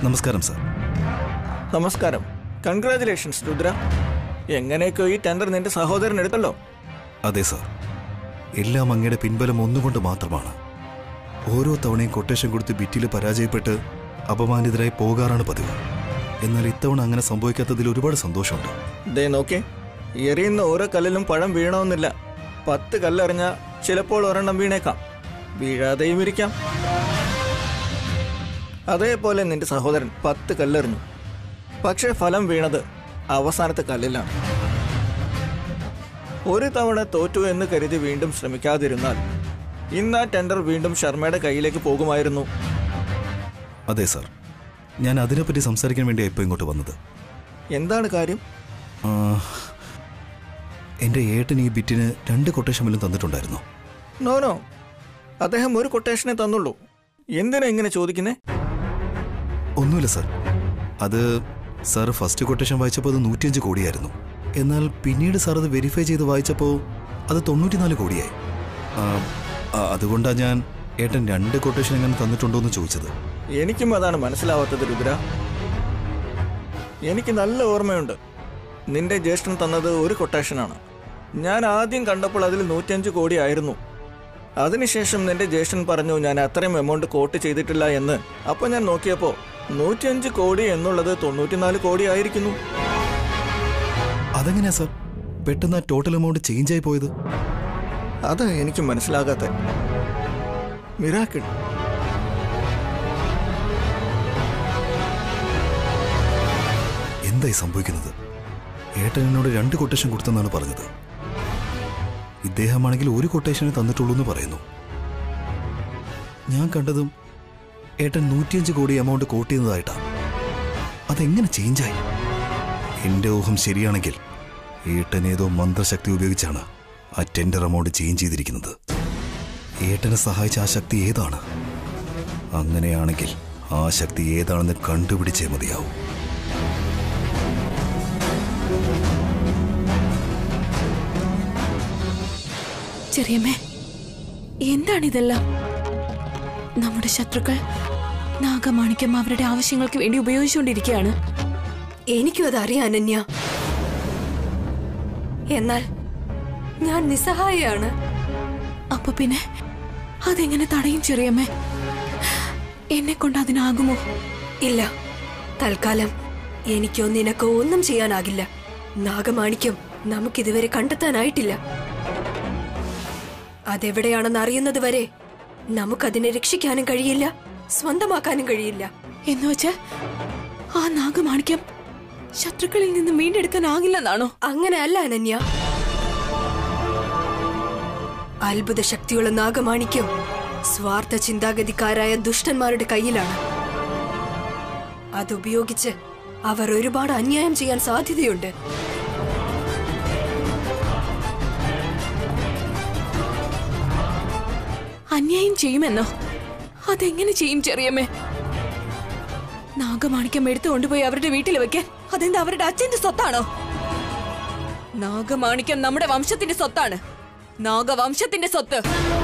നമസ്കാരം സാർ നമസ്കാരം കൺഗ്രാചുലേഷൻസ് രുദ്ര എങ്ങനെയൊക്കെയോ ഈ ടെൻഡർ നിന്റെ സഹോദരൻ എടുത്തല്ലോ അതെ സാർ എല്ലാം അങ്ങയുടെ പിൻബലം ഒന്നുകൊണ്ട് മാത്രമാണ് ഓരോ തവണയും കൊട്ടേഷൻ കൊടുത്ത് ബിറ്റിൽ പരാജയപ്പെട്ട് അപമാനിതരായി പോകാറാണ് പതിവ് എന്നാൽ ഇത്തവണ അങ്ങനെ സംഭവിക്കാത്തതിൽ ഒരുപാട് സന്തോഷമുണ്ട് ദേ നോക്കേ എറിയുന്ന ഓരോ കല്ലിലും പഴം വീഴണമെന്നില്ല പത്ത് കല്ലെറിഞ്ഞ ചിലപ്പോൾ ഒരെണ്ണം വീണേക്കാം വീഴാതെയും ഇരിക്കാം അതേപോലെ നിന്റെ സഹോദരൻ പത്ത് കല്ലെറിഞ്ഞു പക്ഷേ ഫലം വീണത് അവസാനത്തെ കല്ലിലാണ് ഒരു തവണ തോറ്റു എന്ന് കരുതി വീണ്ടും ശ്രമിക്കാതിരുന്നാൽ ഇന്ന് ആ ടെൻഡർ വീണ്ടും ശർമ്മയുടെ കയ്യിലേക്ക് പോകുമായിരുന്നു അതെ സാർ ഞാൻ അതിനെപ്പറ്റി സംസാരിക്കാൻ വേണ്ടിയാണ് ഇപ്പോൾ ഇങ്ങോട്ട് വന്നത് എന്താണ് കാര്യം ആ, എൻ്റെ ഏട്ടൻ ഈ ബിറ്റിന് രണ്ട് കൊട്ടേഷൻ വല്ലതും തന്നിട്ടുണ്ടായിരുന്നു നോ നോ അദ്ദേഹം ഒരു കൊട്ടേഷനെ തന്നുള്ളൂ എന്തിനാ ഇങ്ങനെ ചോദിക്കുന്നേ ഒന്നുമില്ല സാർ അത് സാർ ഫസ്റ്റ് കൊട്ടേഷൻ വായിച്ചപ്പോൾ അത് നൂറ്റിയഞ്ച് കോടിയായിരുന്നു എന്നാൽ പിന്നീട് സാർ അത് വെരിഫൈ ചെയ്ത് വായിച്ചപ്പോൾ അത് തൊണ്ണൂറ്റിനാല് കോടിയായി ആ, ആ, അതുകൊണ്ടാണ് ഞാൻ ഏട്ടൻ രണ്ട് കൊട്ടേഷൻ എങ്ങനെ തന്നിട്ടുണ്ടോ എന്ന് ചോദിച്ചത് എനിക്കും അതാണ് മനസ്സിലാവാത്തത് രുദ്ര എനിക്ക് നല്ല ഓർമ്മയുണ്ട് നിന്റെ ജ്യേഷ്ഠൻ തന്നത് ഒരു കൊട്ടേഷനാണ് ഞാൻ ആദ്യം കണ്ടപ്പോൾ അതിൽ നൂറ്റഞ്ച് കോടി ആയിരുന്നു അതിനുശേഷം നിന്റെ ജ്യേഷ്ഠൻ പറഞ്ഞു ഞാൻ അത്രയും എമൗണ്ട് കോട്ട് ചെയ്തിട്ടില്ല എന്ന് അപ്പോൾ ഞാൻ നോക്കിയപ്പോൾ നൂറ്റിയഞ്ച് കോടി എന്നുള്ളത് തൊണ്ണൂറ്റിനാല് കോടി ആയിരിക്കുന്നു അതെങ്ങനെയാ സാർ പെട്ടെന്ന് ആ ടോട്ടൽ എമൗണ്ട് ചേഞ്ച് ആയി പോയത് അത് എനിക്ക് മനസ്സിലാകാത്ത മിറാക്കിൾ എന്തായി സംഭവിക്കുന്നത് ഏട്ടൻ എന്നോട് രണ്ട് കൊട്ടേഷൻ കൊടുത്തെന്നാണ് പറഞ്ഞത് ഇദ്ദേഹമാണെങ്കിൽ ഒരു കൊട്ടേഷനെ തന്നിട്ടുള്ളൂ എന്ന് പറയുന്നു ഞാൻ കണ്ടതും ഏട്ടൻ നൂറ്റിയഞ്ച് കോടി എമൗണ്ട് കോട്ട് ചെയ്യുന്നതായിട്ടാ അതെങ്ങനെ ചേഞ്ചായി എന്റെ ഊഹം ശരിയാണെങ്കിൽ ഏട്ടൻ ഏതോ മന്ത്രശക്തി ഉപയോഗിച്ചാണ് ആ ടെൻഡർ എമൗണ്ട് ചേഞ്ച് ചെയ്തിരിക്കുന്നത് ഏട്ടനെ സഹായിച്ച ആ ശക്തി ഏതാണ് അങ്ങനെയാണെങ്കിൽ ആ ശക്തി ഏതാണെന്ന് കണ്ടുപിടിച്ചേ മതിയാവും ചെറിയമ്മേ എന്താണിതെല്ലാം നമ്മുടെ ശത്രുക്കൾ നാഗമാണിക്യം അവരുടെ ആവശ്യങ്ങൾക്ക് വേണ്ടി ഉപയോഗിച്ചുകൊണ്ടിരിക്കുകയാണ് എനിക്കും അതറിയാം അനന്യ എന്നാൽ ഞാൻ നിസ്സഹായാണ് അപ്പൊ പിന്നെ അതെങ്ങനെ തടയും ചെറിയമ്മേ എന്നെ കൊണ്ട് അതിനാകുമോ ഇല്ല തൽക്കാലം എനിക്കോ നിനക്കോ ഒന്നും ചെയ്യാനാകില്ല നാഗമാണിക്യം നമുക്കിതുവരെ കണ്ടെത്താനായിട്ടില്ല അതെവിടെയാണെന്ന് അറിയുന്നത് വരെ നമുക്കതിനെ രക്ഷിക്കാനും കഴിയില്ല സ്വന്തമാക്കാനും കഴിയില്ല എന്നുവെച്ച് ആ നാഗമാണിക്യം ശത്രുക്കളിൽ നിന്ന് വീണ്ടെടുക്കാനാകില്ലെന്നാണോ അങ്ങനെയല്ല അനന്യ അത്ഭുത ശക്തിയുള്ള നാഗമാണിക്യം സ്വാർത്ഥ ചിന്താഗതിക്കാരായ ദുഷ്ടന്മാരുടെ കയ്യിലാണ് അതുപയോഗിച്ച് അവർ ഒരുപാട് അന്യായം ചെയ്യാൻ സാധ്യതയുണ്ട് അന്യായം ചെയ്യുമെന്നോ അതെങ്ങനെ ചെയ്യും ചെറിയമ്മേ നാഗമാണിക്യം എടുത്തു കൊണ്ടുപോയി അവരുടെ വീട്ടിൽ വെക്കാൻ അതെന്താ അവരുടെ അച്ഛന്റെ സ്വത്താണോ നാഗമാണിക്യം നമ്മുടെ വംശത്തിന്റെ സ്വത്താണ് നാഗവംശത്തിന്റെ സ്വത്ത്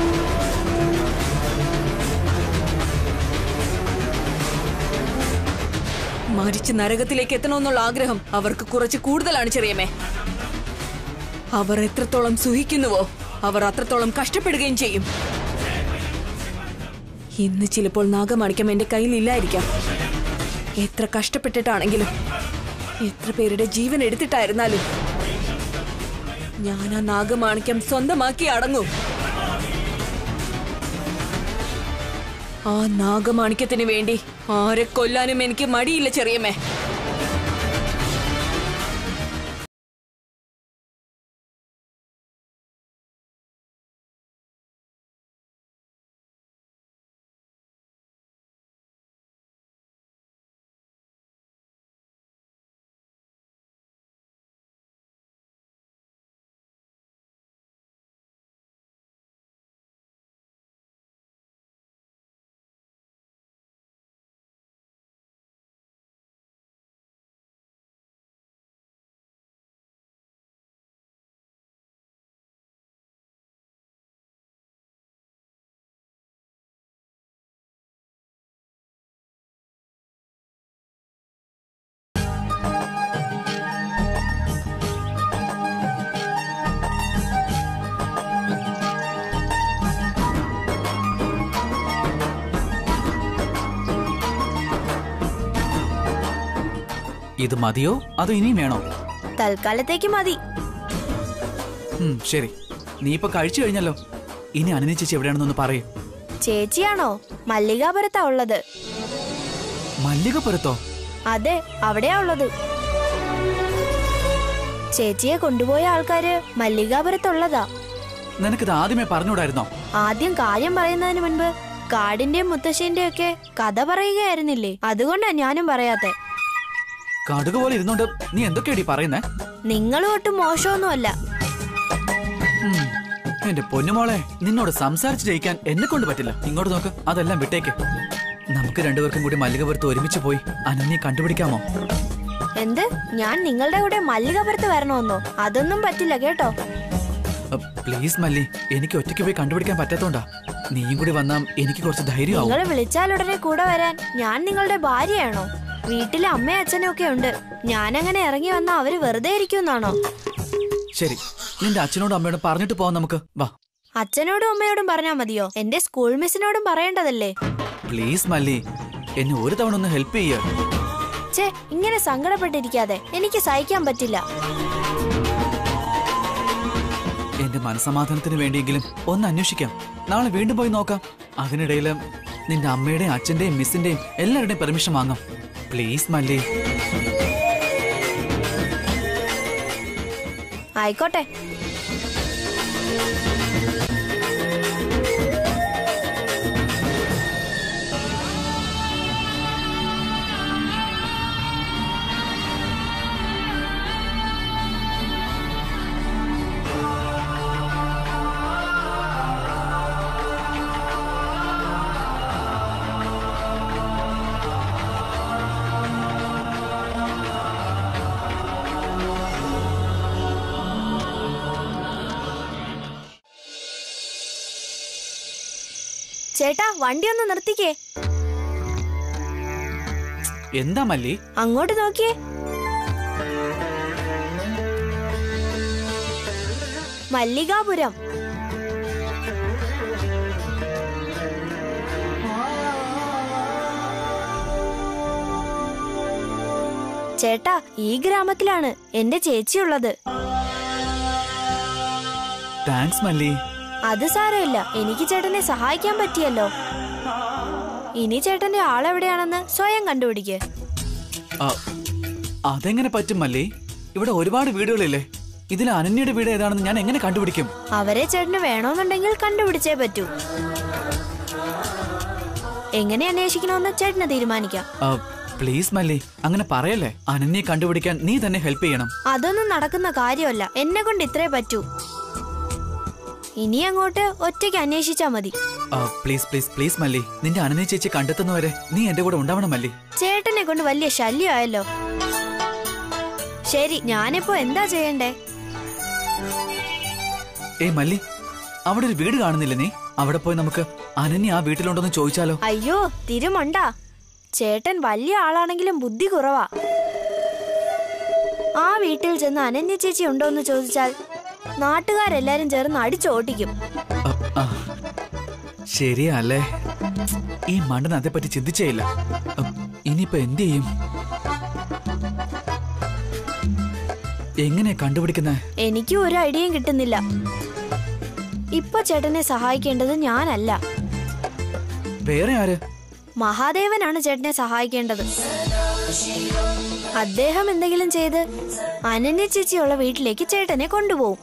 മരിച്ച് നരകത്തിലേക്ക് എത്തണമെന്നുള്ള ആഗ്രഹം അവർക്ക് കുറച്ച് കൂടുതലാണ് ചെറിയമ്മേ അവർ എത്രത്തോളം സുഹിക്കുന്നുവോ അവർ അത്രത്തോളം കഷ്ടപ്പെടുകയും ചെയ്യും ഇന്ന് ചിലപ്പോൾ നാഗമാണിക്യം എന്റെ കയ്യിൽ ഇല്ലായിരിക്കാം എത്ര കഷ്ടപ്പെട്ടിട്ടാണെങ്കിലും എത്ര പേരുടെ ജീവൻ എടുത്തിട്ടായിരുന്നാലും ഞാൻ ആ നാഗമാണിക്യം സ്വന്തമാക്കി അടങ്ങും ആ നാഗമാണിക്യത്തിന് വേണ്ടി ആരെ കൊല്ലാനും എനിക്ക് മടിയില്ല ചെറിയമ്മേ ഇത് മതിയോ അതോ ഇനിയും വേണോ തൽക്കാലത്തേക്ക് മതി ഉം, ശരി നീ ഇപ്പൊ കഴിച്ചു കഴിഞ്ഞല്ലോ ഇനി അനന്യ ചേച്ചി എവിടെയാണെന്നൊന്ന് പറയൂ ചേച്ചിയാണോ മല്ലികാപുരത്താ ഉള്ളത് മല്ലികപ്പുറത്തോ അതെ അവിടെയാ ഉള്ളത് ചേച്ചിയെ കൊണ്ടുപോയ ആൾക്കാര് മല്ലികാപുരത്തുള്ളതാ നിനക്കിത് ആദ്യമേ പറഞ്ഞുകൂടായിരുന്നോ ആദ്യം കാര്യം പറയുന്നതിന് മുൻപ് കാടിന്റെയും മുത്തശ്ശിന്റെയും ഒക്കെ കഥ പറയുകയായിരുന്നില്ലേ അതുകൊണ്ടാ ഞാനും പറയാത്തെ കടുക് പോലെ ഇരുന്നോണ്ട് നീ എന്തൊക്കെയാടി പറയുന്നേ നിങ്ങൾ ഒട്ടും മോശമൊന്നുമല്ല ഉം, എന്റെ പൊന്നുമോളെ നിന്നോട് സംസാരിച്ച് ജയിക്കാൻ എന്നെ കൊണ്ട് പറ്റില്ല ഇങ്ങോട്ട് നോക്ക് അതെല്ലാം വിട്ടേക്ക് നമുക്ക് രണ്ടുപേർക്കും കൂടി മല്ലികപുരത്ത് ഒരുമിച്ച് പോയി അനന്യെ കണ്ടുപിടിക്കാമോ എന്ത് ഞാൻ നിങ്ങളുടെ കൂടെ മല്ലികാപുരത്ത് വരണമെന്നോ അതൊന്നും പറ്റില്ല കേട്ടോ പ്ലീസ് മല്ലി എനിക്ക് ഒറ്റയ്ക്ക് പോയി കണ്ടുപിടിക്കാൻ പറ്റാത്തോണ്ടാ നീയും കൂടി വന്നാ എനിക്ക് കുറച്ച് ധൈര്യമാവും നിങ്ങൾ വിളിച്ചാലുടനെ കൂടെ വരാൻ ഞാൻ നിങ്ങളുടെ ഭാര്യയാണോ വീട്ടിലെ അമ്മയും അച്ഛനും ഒക്കെ ഉണ്ട് ഞാൻ അങ്ങനെ ഇറങ്ങി വന്ന അവര് വെറുതെ ഇരിക്കുന്നാണോ ശരി നിന്റെ അച്ഛനോടും അമ്മയോടും പറഞ്ഞിട്ട് പോവാം നമുക്ക് വാ അച്ഛനോടും അമ്മയോടും പറഞ്ഞാ മതിയോ എന്റെ സ്കൂൾ മിസ്സിനോടും പറയേണ്ടതല്ലേ പ്ലീസ് മല്ലി എന്നെ ഒരു തവണ ഒന്ന് ഹെൽപ്പ് ചെയ്യ ഛേ ഇങ്ങനെ സങ്കടപ്പെട്ടിരിക്കാതെ എനിക്ക് സഹിക്കാൻ പറ്റില്ല എന്റെ മനസമാധാനത്തിന് വേണ്ടിയെങ്കിലും ഒന്ന് അന്വേഷിക്കാം നാളെ വീണ്ടും പോയി നോക്കാം അതിനിടയിൽ നിന്റെ അമ്മയുടെയും അച്ഛന്റെയും മിസ്സിന്റെയും എല്ലാവരുടെയും പെർമിഷൻ വാങ്ങാം പ്ലീസ് മല്ലി ആയിക്കോട്ടെ ചേട്ടാ വണ്ടി ഒന്ന് നിർത്തിക്കേ എന്താ മല്ലി അങ്ങോട്ട് നോക്കിയേ മല്ലികാപുരം ചേട്ടാ ഈ ഗ്രാമത്തിലാണ് എന്റെ ചേച്ചിയുള്ളത് താങ്ക്സ് മല്ലി അത് സാരമില്ല എനിക്ക് ചേട്ടനെ സഹായിക്കാൻ പറ്റിയല്ലോ ഇനി ചേട്ടന്റെ ആളെവിടെയാണെന്ന് സ്വയം കണ്ടുപിടിക്ക് ആ, അതെങ്ങനെ പറ്റും മല്ലി ഇവിടെ ഒരുപാട് വീടുകളില്ലേ ഇതിൽ അനന്യയുടെ വീട് ഏതാണെന്ന് ഞാൻ എങ്ങനെ കണ്ടുപിടിക്കും അവരെ ചേട്ടന് വേണമെന്നുണ്ടെങ്കിൽ കണ്ടുപിടിച്ചേ പറ്റൂ എങ്ങനെ അന്വേഷിക്കണമെന്ന് ചേട്ടന് തീരുമാനിക്കാം ആ, പ്ലീസ് മല്ലി അങ്ങനെ പറയല്ലേ അനന്യെ കണ്ടുപിടിക്കാൻ നീ തന്നെ ഹെൽപ്പ് ചെയ്യണം അതൊന്നും നടക്കുന്ന കാര്യമല്ല എന്നെ കൊണ്ട് ഇത്രേ പറ്റൂ ഇനി അങ്ങോട്ട് ഒറ്റയ്ക്ക് അന്വേഷിച്ചാ മതി ആ, പ്ലീസ് പ്ലീസ് പ്ലീസ് മല്ലി നിന്റെ അനന്യ ചേച്ചി കണ്ടെത്തുന്നവരെ നീ എന്റെ കൂടെ ഉണ്ടാവണം മല്ലി ചേട്ടനെ കൊണ്ട് വലിയ ശല്യമായല്ലോ ശരി ഞാനിപ്പോ എന്താ ചെയ്യണ്ടേ ഏയ് മല്ലി അവിടെ ഒരു വീട് കാണുന്നില്ല നീ അവിടെ പോയി നമുക്ക് അനന്യ ആ വീട്ടിലുണ്ടോന്ന് ചോദിച്ചാലോ അയ്യോ തിരുമണ്ടാ ചേട്ടൻ വലിയ ആളാണെങ്കിലും ബുദ്ധി കുറവാ ആ വീട്ടിൽ ചെന്ന് അനന്യ ചേച്ചി ഉണ്ടോന്ന് ചോദിച്ചാൽ നാട്ടുകാരെല്ലാരും ചേർന്ന് അടിച്ചോട്ടിക്കും ആ, ആ. ശരിയാ അല്ലേ ഈ മണ്ടൻ അതേപ്പറ്റി ചിന്തിച്ചേ ഇല്ല ഉം, ഇനിയിപ്പോ എന്ത് ചെയ്യും എങ്ങനെ കണ്ടുപിടിക്കുന്നേ എനിക്ക് ഒരു ഐഡിയയും കിട്ടുന്നില്ല ഇപ്പൊ ചേട്ടനെ സഹായിക്കേണ്ടത് ഞാനല്ല വേറെ ആര് മഹാദേവനാണ് ചേട്ടനെ സഹായിക്കേണ്ടത് അദ്ദേഹം എന്തെങ്കിലും ചെയ്ത് അനന്യ ചേച്ചിയുള്ള വീട്ടിലേക്ക് ചേട്ടനെ കൊണ്ടുപോകും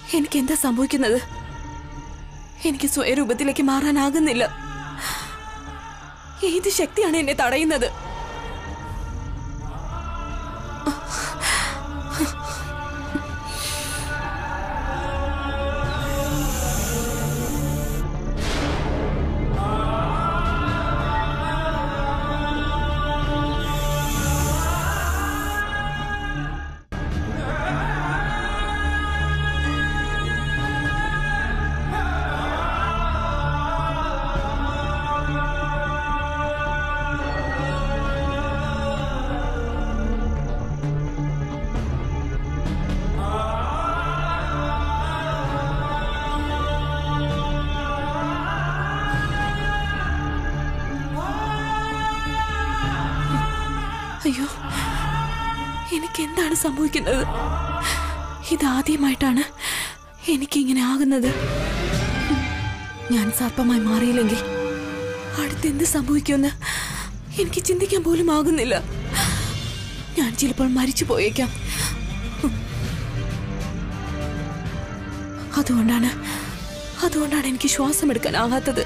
എനിക്ക് എന്താ സംഭവിക്കുന്നത് എനിക്ക് സ്വയരൂപത്തിലേക്ക് മാറാനാകുന്നില്ല ഏത് ശക്തിയാണ് എന്നെ തടയുന്നത് അയ്യോ എനിക്ക് എന്താണ് സംഭവിക്കുന്നത് ഇതാദ്യമായിട്ടാണ് എനിക്കിങ്ങനെ ആകുന്നത് ഞാൻ സർപ്പമായി മാറിയില്ലെങ്കിൽ അടുത്തെന്ത് സംഭവിക്കുമെന്ന് എനിക്ക് ചിന്തിക്കാൻ പോലും ആകുന്നില്ല ഞാൻ ചിലപ്പോൾ മരിച്ചു പോയേക്കാം അതുകൊണ്ടാണ് അതുകൊണ്ടാണ് എനിക്ക് ശ്വാസം എടുക്കാനാകാത്തത്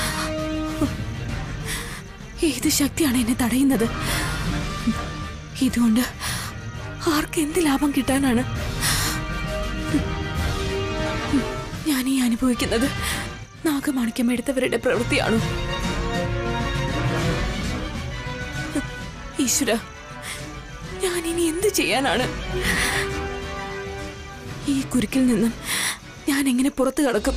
ഏത് ശക്തിയാണ് എന്നെ തടയുന്നത് ഇതുകൊണ്ട് ആർക്ക് എന്ത് ലാഭം കിട്ടാനാണ് ഞാൻ ഈ അനുഭവിക്കുന്നത് നാഗമാണിക്യം എടുത്തവരുടെ പ്രവൃത്തിയാണോ ഈശ്വര ഞാൻ ഇനി എന്ത് ചെയ്യാനാണ് ഈ കുരുക്കിൽ നിന്നും ഞാൻ എങ്ങനെ പുറത്തു കടക്കും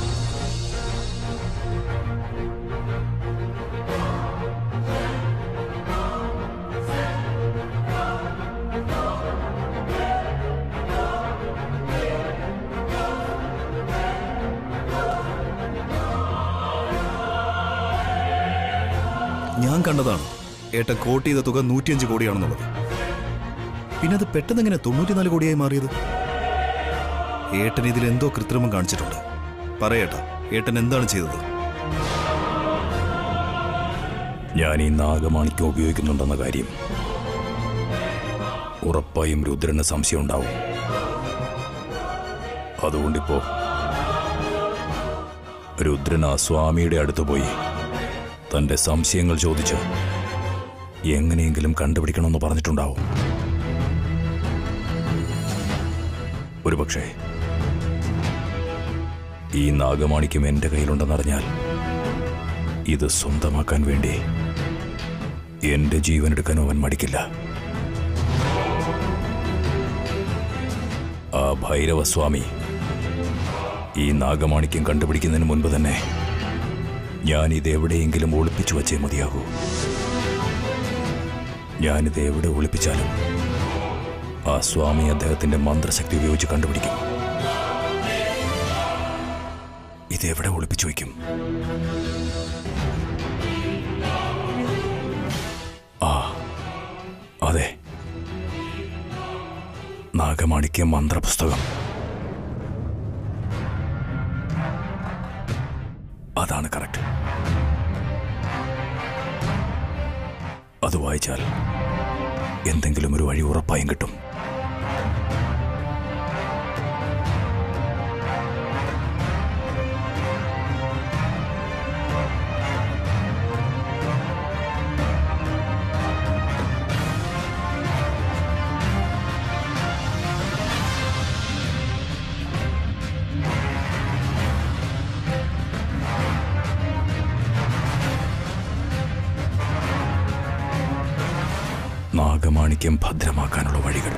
ഞാൻ കണ്ടതാണ് ഏട്ടൻ കോട്ട് ചെയ്ത തുക നൂറ്റിയഞ്ച് കോടിയാണെന്നുള്ളത് പിന്നെ അത് പെട്ടെന്ന് എങ്ങനെ തൊണ്ണൂറ്റിനാല് കോടിയായി മാറിയത് ഏട്ടൻ ഇതിൽ എന്തോ കൃത്രിമം കാണിച്ചിട്ടുണ്ട് പറയേട്ടാ ഏട്ടൻ എന്താണ് ചെയ്തത് ഞാൻ ഈ നാഗമാണിക്യം ഉപയോഗിക്കുന്നുണ്ടെന്ന കാര്യം ഉറപ്പായും രുദ്രന് സംശയം ഉണ്ടാവും അതുകൊണ്ടിപ്പോ രുദ്രൻ ആ സ്വാമിയുടെ അടുത്ത് പോയി തന്റെ സംശയങ്ങൾ ചോദിച്ച് എങ്ങനെയെങ്കിലും കണ്ടുപിടിക്കണമെന്ന് പറഞ്ഞിട്ടുണ്ടാവും ഒരുപക്ഷെ ഈ നാഗമാണിക്യം എന്റെ കയ്യിലുണ്ടെന്നറിഞ്ഞാൽ ഇത് സ്വന്തമാക്കാൻ വേണ്ടി എന്റെ ജീവൻ എടുക്കാനും അവൻ മടിക്കില്ല ആ ഭൈരവസ്വാമി ഈ നാഗമാണിക്യം കണ്ടുപിടിക്കുന്നതിന് മുൻപ് തന്നെ ഞാൻ ഇത് എവിടെയെങ്കിലും ഒളിപ്പിച്ചു വച്ചേ മതിയാകൂ ഞാനിത് എവിടെ ഒളിപ്പിച്ചാലും ആ സ്വാമി അദ്ദേഹത്തിന്റെ മന്ത്രശക്തി ഉപയോഗിച്ച് കണ്ടുപിടിക്കും ഇത് എവിടെ ഒളിപ്പിച്ചു വയ്ക്കും ആ അതെ നാഗമാണിക്യ മന്ത്രപുസ്തകം അതാണ് കറക്റ്റ് അത് വായിച്ചാൽ എന്തെങ്കിലും ഒരു വഴി ഉറപ്പായും കിട്ടും നാഗമാണിക്യം ഭദ്രമാക്കാനുള്ള വഴികൾ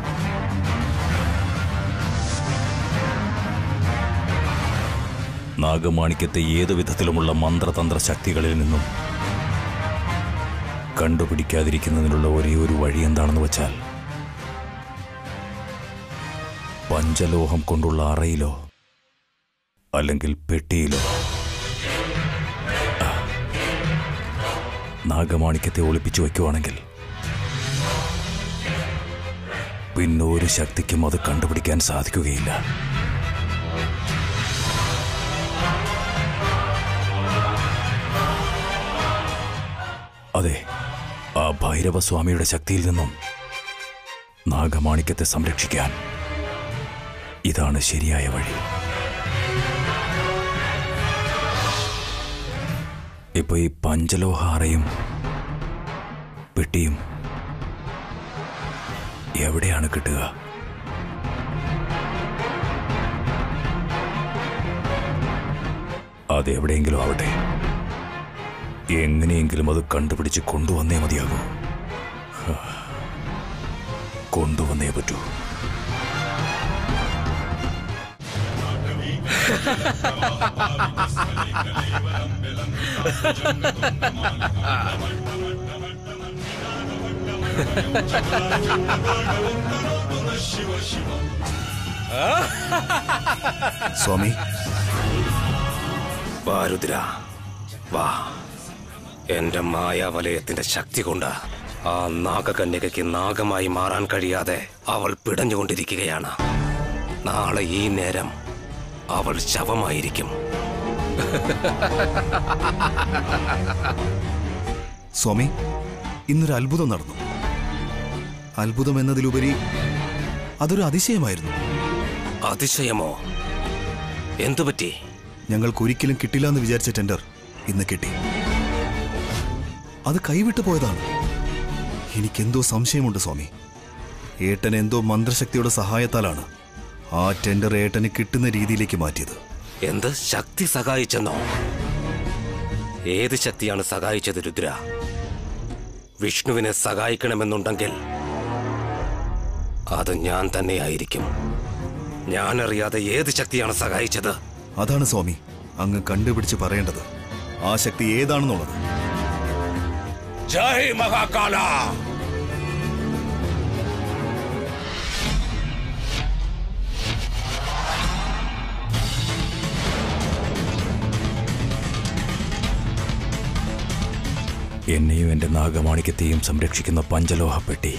നാഗമാണിക്യത്തെ ഏതു വിധത്തിലുമുള്ള മന്ത്രതന്ത്ര ശക്തികളിൽ നിന്നും കണ്ടുപിടിക്കാതിരിക്കുന്നതിനുള്ള ഒരേ ഒരു വഴി എന്താണെന്ന് വെച്ചാൽ പഞ്ചലോഹം കൊണ്ടുള്ള അറയിലോ അല്ലെങ്കിൽ പെട്ടിയിലോ ആ, നാഗമാണിക്യത്തെ ഒളിപ്പിച്ചു വയ്ക്കുവാണെങ്കിൽ പിന്നെ ഒരു ശക്തിക്കും അത് കണ്ടുപിടിക്കാൻ സാധിക്കുകയില്ല അതെ ആ ഭൈരവസ്വാമിയുടെ ശക്തിയിൽ നിന്നും നാഗമാണിക്യത്തെ സംരക്ഷിക്കാൻ ഇതാണ് ശരിയായ വഴി ഇപ്പൊ ഈ പഞ്ചലോഹാറയും പെട്ടിയും എവിടെയാണ് കിട്ടുക അതെവിടെയെങ്കിലും ആവട്ടെ എങ്ങനെയെങ്കിലും അത് കണ്ടുപിടിച്ച് കൊണ്ടുവന്നേ മതിയാകൂ ഹാ. കൊണ്ടുവന്നേ പറ്റൂ സ്വാമി വാ രുദ്ര വാ എന്റെ മായാവലയത്തിന്റെ ശക്തി കൊണ്ട് ആ നാഗകന്യകയ്ക്ക് നാഗമായി മാറാൻ കഴിയാതെ അവൾ പിടഞ്ഞുകൊണ്ടിരിക്കുകയാണ് നാളെ ഈ നേരം അവൾ ശവമായിരിക്കും സ്വാമി ഇന്നൊരു അത്ഭുതം നടന്നു അത്ഭുതം എന്നതിലുപരി അതൊരു അതിശയമായിരുന്നു അതിശയമോ എന്തുപറ്റി ഞങ്ങൾക്ക് ഒരിക്കലും കിട്ടില്ല എന്ന് വിചാരിച്ച ടെൻഡർ ഇന്ന് കിട്ടി അത് കൈവിട്ടു പോയതാണ് എനിക്കെന്തോ സംശയമുണ്ട് സ്വാമി ഏട്ടൻ എന്തോ മന്ത്രശക്തിയുടെ സഹായത്താലാണ് ആ ടെൻഡർ ഏട്ടന് കിട്ടുന്ന രീതിയിലേക്ക് മാറ്റിയത് എന്ത് ശക്തി സഹായിച്ചെന്നോ ഏത് ശക്തിയാണ് സഹായിച്ചത് രുദ്ര വിഷ്ണുവിനെ സഹായിക്കണമെന്നുണ്ടെങ്കിൽ അത് ഞാൻ തന്നെയായിരിക്കും ഞാൻ അറിയാതെ ഏത് ശക്തിയാണ് സഹായിച്ചത് അതാണ് സ്വാമി അങ്ങ് കണ്ടുപിടിച്ച് പറയേണ്ടത് ആ ശക്തി ഏതാണെന്നുള്ളത് ജയ് മഹാകാല എന്നെയും എന്റെ നാഗമാണിക്യത്തെയും സംരക്ഷിക്കുന്ന പഞ്ചലോഹപ്പെട്ടി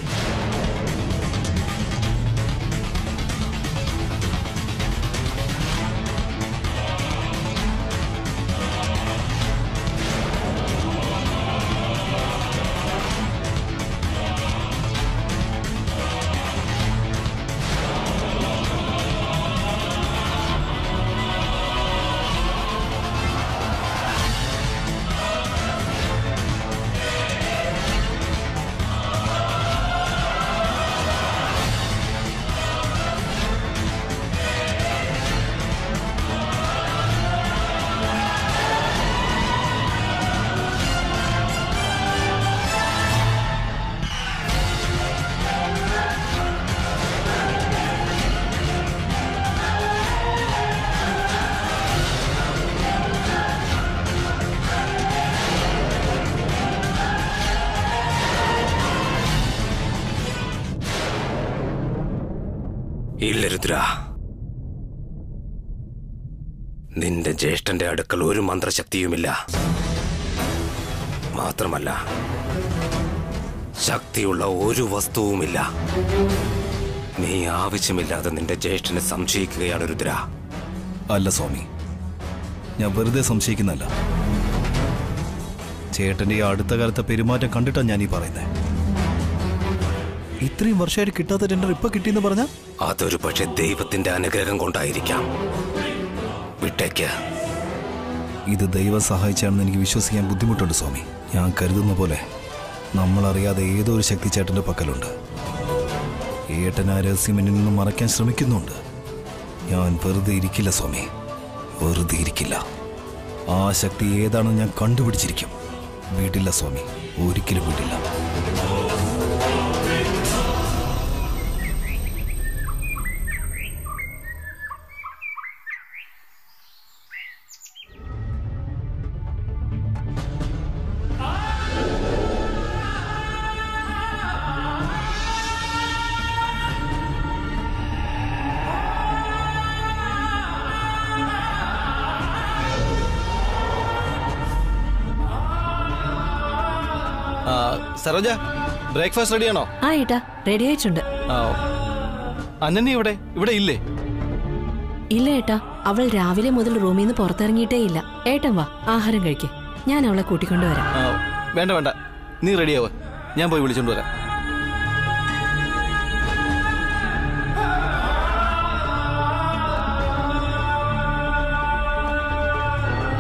ഇല്ല രുദ്ര നിന്റെ ജ്യേഷ്ഠന്റെ അടുക്കൽ ഒരു മന്ത്രശക്തിയുമില്ല മാത്രമല്ല ശക്തിയുള്ള ഒരു വസ്തുവുമില്ല നീ ആവശ്യമില്ലാതെ നിന്റെ ജ്യേഷ്ഠനെ സംശയിക്കുകയാണ് രുദ്ര അല്ല സ്വാമി ഞാൻ വെറുതെ സംശയിക്കുന്നല്ല ചേട്ടന്റെ ഈ അടുത്ത കാലത്തെ പെരുമാറ്റം കണ്ടിട്ടാണ് ഞാൻ ഈ പറയുന്നത് ഇത്രയും വർഷമായിട്ട് കിട്ടാത്ത ടെൻഡർ ഇപ്പൊ കിട്ടിയെന്ന് പറഞ്ഞ അതൊരു പക്ഷെ ദൈവത്തിന്റെ അനുഗ്രഹം കൊണ്ടായിരിക്കാം വിട്ടേക്ക് ഇത് ദൈവം സഹായിച്ചാണെന്ന് എനിക്ക് വിശ്വസിക്കാൻ ബുദ്ധിമുട്ടുണ്ട് സ്വാമി ഞാൻ കരുതുന്ന പോലെ നമ്മളറിയാതെ ഏതോ ഒരു ശക്തി ചേട്ടന്റെ പക്കലുണ്ട് ഏട്ടൻ ആ രഹസ്യം എന്നിൽ നിന്നും മറയ്ക്കാൻ ശ്രമിക്കുന്നുണ്ട് ഞാൻ വെറുതെ ഇരിക്കില്ല സ്വാമി വെറുതെ ഇരിക്കില്ല ആ ശക്തി ഏതാണെന്ന് ഞാൻ കണ്ടുപിടിച്ചിരിക്കും വീട്ടില്ല സ്വാമി ഒരിക്കലും വീട്ടില്ല സരോജ ബ്രേക്ക്ഫാസ്റ്റ് റെഡിയാണോ ആ ഏട്ടാ റെഡി ആയിട്ടുണ്ട് ആ അനന്യ ഇവിടെ ഇവിടെ ഇല്ലേ ഇല്ല ഏട്ടാ അവൾ രാവിലെ മുതൽ റൂമിൽ നിന്ന് പുറത്തിറങ്ങിയിട്ടേ ഇല്ല ഏട്ടൻ വാ ആഹാരം കഴിക്കേ ഞാൻ അവളെ കൂട്ടിക്കൊണ്ടുവരാം ആ, വേണ്ട വേണ്ട നീ റെഡിയാവ് ഞാൻ പോയി വിളിച്ചോണ്ട് വരാം